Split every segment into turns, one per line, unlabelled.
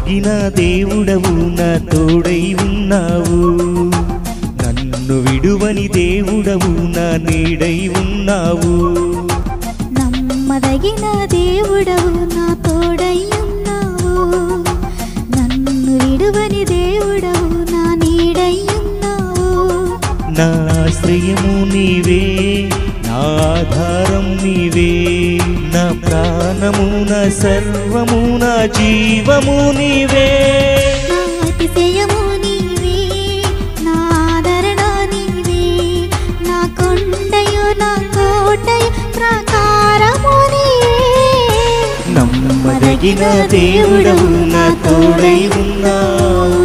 నమ్మదగిన దేవుడవు నా తోడై ఉన్నావు నన్ను విడువని దేవుడవు నా నీడై ఉన్నావు
నమ్మదగిన దేవుడవు నా తోడై ఉన్నావు నన్ను విడువని దేవుడవు నా నీడై ఉన్నావు
నా ఆశ్రయము నీవే నా ఆధారం నీవే నా ప్రాణము నా సర్వము నా జీవము నీవే
నా అతిశయము నీవే నా ఆదరణ నీవే నా కొండయు నా కోటయు ప్రాకారము నీవే
నమ్మదగిన దేవుడవు నా తోడై ఉన్నావు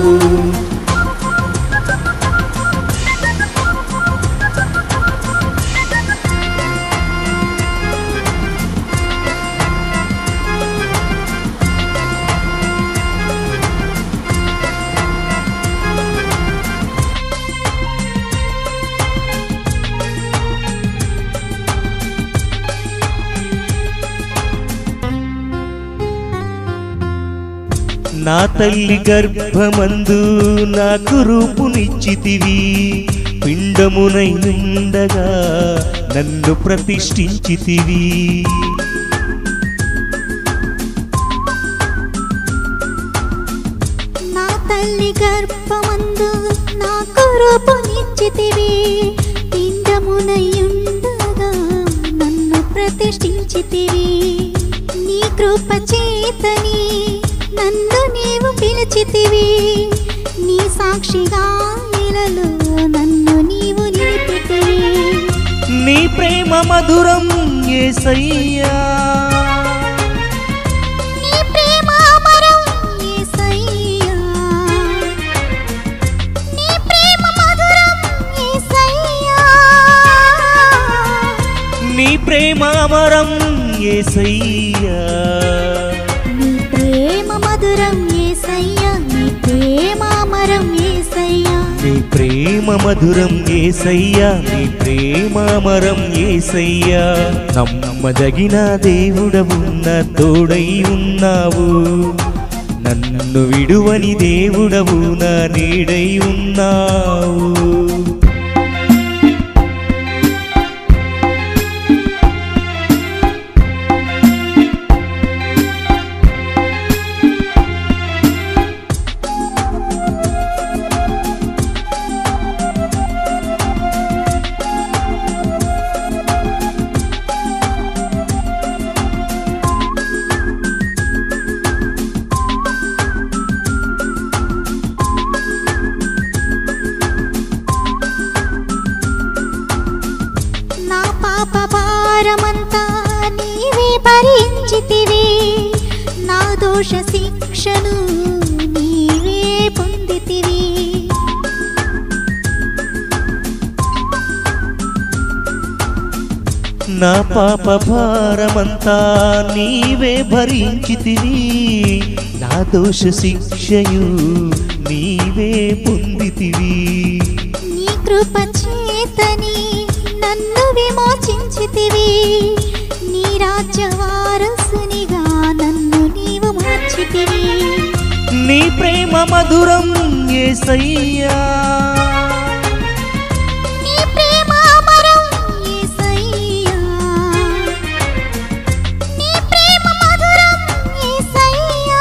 నా తల్లి గర్భమందు నాకు రూపునిచ్చితివి పిండమునైనుండగా నన్ను ప్రతిష్ఠించితివి
నా తల్లి గర్భమందు నాకు రూపునిచ్చితివి పిండమునయుండగా నన్ను ప్రతిష్ఠించితివి నీ కృప చేతని నన్ను నీవు పిలిచితివి నీ సాక్షిగా ఇలలో నన్ను నీవు నిలిపితివి
నీ ప్రేమ మధురం ఏసయ్యా
నీ ప్రేమ అమరం యేసయ్యా నీ ప్రేమ మధురం యేసయ్యా
నీ ప్రేమ అమరం ఏసయ్యా
నీ ప్రేమ మధురం యేసయ్యా నీ ప్రేమ అమరం యేసయ్యా
నీ ప్రేమ మధురం ఏసయ్యా నీ ప్రేమ అమరం ఏసయ్యా నమ్మదగిన దేవుడవు నా తోడై ఉన్నావు నన్ను విడువని దేవుడవు నా నీడై ఉన్నావు
నా పాప భారమంతా నీవే భరించితివి నా దోష శిక్షను నీవే పొందితివి
నా పాప భారమంతా నీవే భరించితివి నా దోష శిక్షయు నీవే పొందితివి
నీ కృప చేతని నన్ను విమోచించితివి నీ రాజ్య వారసునిగా నన్ను నీవు మార్చితివి
నీ ప్రేమ మధురం ఏసయ్యా
నీ ప్రేమ అమరం యేసయ్యా నీ ప్రేమ మధురం యేసయ్యా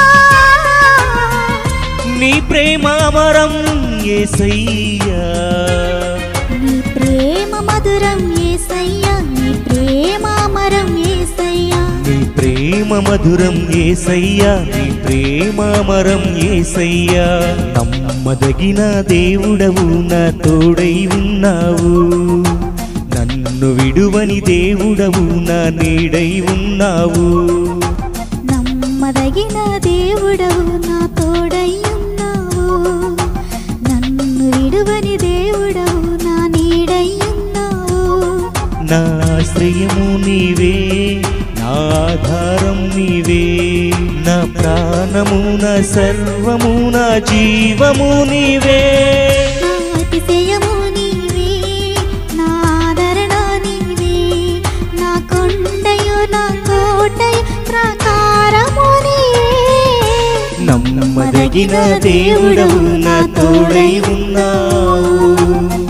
నీ ప్రేమ అమరం ఏసయ్యా
నీ ప్రేమ మధురం యేసయ్యా నీ ప్రేమ అమరం యేసయ్యా
నీ ప్రేమ మధురం ఏసయ్యా నీ ప్రేమ అమరం ఏసయ్యా నమ్మదగిన దేవుడవు నా తోడై ఉన్నావు నన్ను విడువని దేవుడవు నా నీడై ఉన్నావు
నమ్మదగిన దేవుడవు నా తోడై ఉన్నావు నన్ను విడువని దేవుడవు నా నీడై ఉన్నావు
నా ఆశ్రయము నీవే నా ఆధారం నీవే నా ప్రాణము నా సర్వము నా జీవము నీవే
నా అతిశయము నీవే నా ఆదరణ నీవే నా కొండయు నా కోటయు ప్రాకారము నీవే
నమ్మ తగిన దేవుడవు నా తోడై ఉన్నావు